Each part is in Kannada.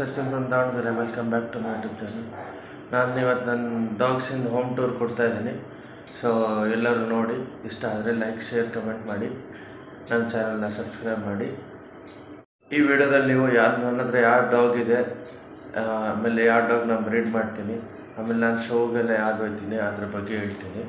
searching from Davanagere welcome back to my YouTube channel ನಾನು ಇವತ್ತು ನನ್ನ ಡಾಗ್ಸಿಂದ ಹೋಮ್ ಟೂರ್ ಕೊಡ್ತಾ ಇದ್ದೀನಿ ಸೊ ಎಲ್ಲರೂ ನೋಡಿ ಇಷ್ಟ ಆದರೆ ಲೈಕ್ ಶೇರ್ ಕಮೆಂಟ್ ಮಾಡಿ ನನ್ನ ಚಾನಲ್ನ ಸಬ್ಸ್ಕ್ರೈಬ್ ಮಾಡಿ ಈ ವಿಡಿಯೋದಲ್ಲಿ ನೀವು ಯಾರು ನನ್ನ ಹತ್ರ ಯಾವ ಡಾಗ್ ಇದೆ ಆ, ಆಮೇಲೆ ಯಾವ ಡಾಗ್ ನಾನು ಬ್ರೀಡ್ ಮಾಡ್ತೀನಿ ಆಮೇಲೆ ನಾನು ಶೋಗೆಲ್ಲ ಯಾವ್ದು ಹೋಗ್ತೀನಿ ಅದ್ರ ಬಗ್ಗೆ ಹೇಳ್ತೀನಿ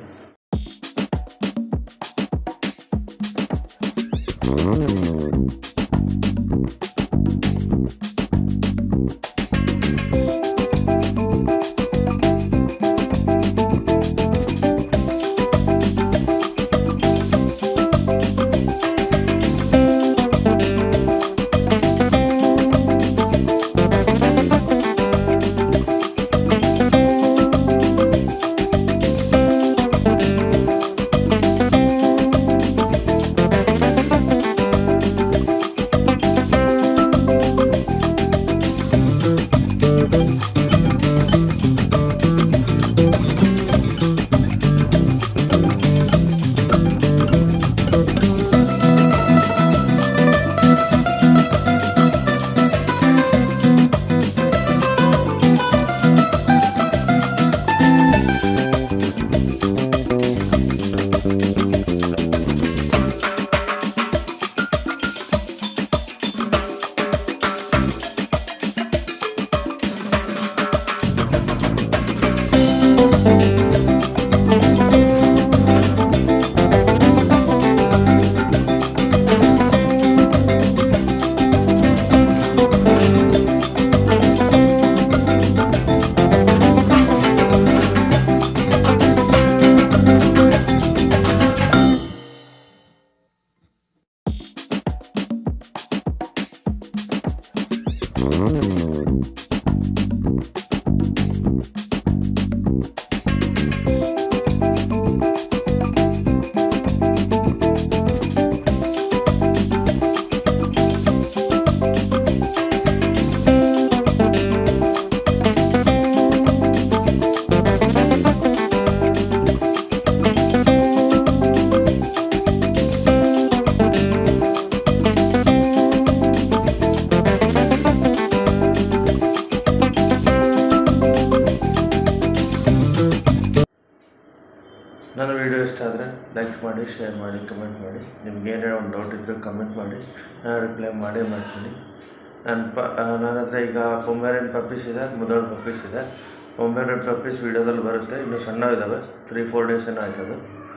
ನನ್ನ ವಿಡಿಯೋ ಇಷ್ಟ ಆದರೆ ಲೈಕ್ ಮಾಡಿ ಶೇರ್ ಮಾಡಿ ಕಮೆಂಟ್ ಮಾಡಿ ನಿಮ್ಗೆ ಏನೇ ಒಂದು ಡೌಟ್ ಇದ್ದರೂ ಕಮೆಂಟ್ ಮಾಡಿ ನಾನು ರಿಪ್ಲೈ ಮಾಡೇ ಮಾಡ್ತೀನಿ ನನ್ನ ಪ ನನ್ನ ಹತ್ರ ಈಗ ಪೊಮ್ಮೆರಿಯನ್ ಪಪ್ಪೀಸ್ ಇದೆ ಮುದೋಳ್ ಪಪ್ಪೀಸ್ ಇದೆ ಪೊಮ್ಮೆರಿಯನ್ ಪಪ್ಪೀಸ್ ವೀಡಿಯೋದಲ್ಲಿ ಬರುತ್ತೆ ಇನ್ನು ಸಣ್ಣ ಇದ್ದಾವೆ ತ್ರೀ ಫೋರ್ ಡೇಸ್ ಏನೋ ಆಯ್ತದು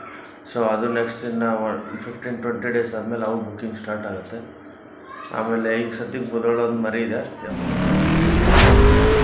ಸೊ ಅದು ನೆಕ್ಸ್ಟ್ ಇನ್ನು ಫಿಫ್ಟೀನ್ ಟ್ವೆಂಟಿ ಡೇಸ್ ಆದಮೇಲೆ ಅವು ಬುಕ್ಕಿಂಗ್ ಸ್ಟಾರ್ಟ್ ಆಗುತ್ತೆ ಆಮೇಲೆ ಈಗ ಸದ್ಯಕ್ಕೆ ಮುದೋಳೊಂದು ಮರಿ ಇದೆ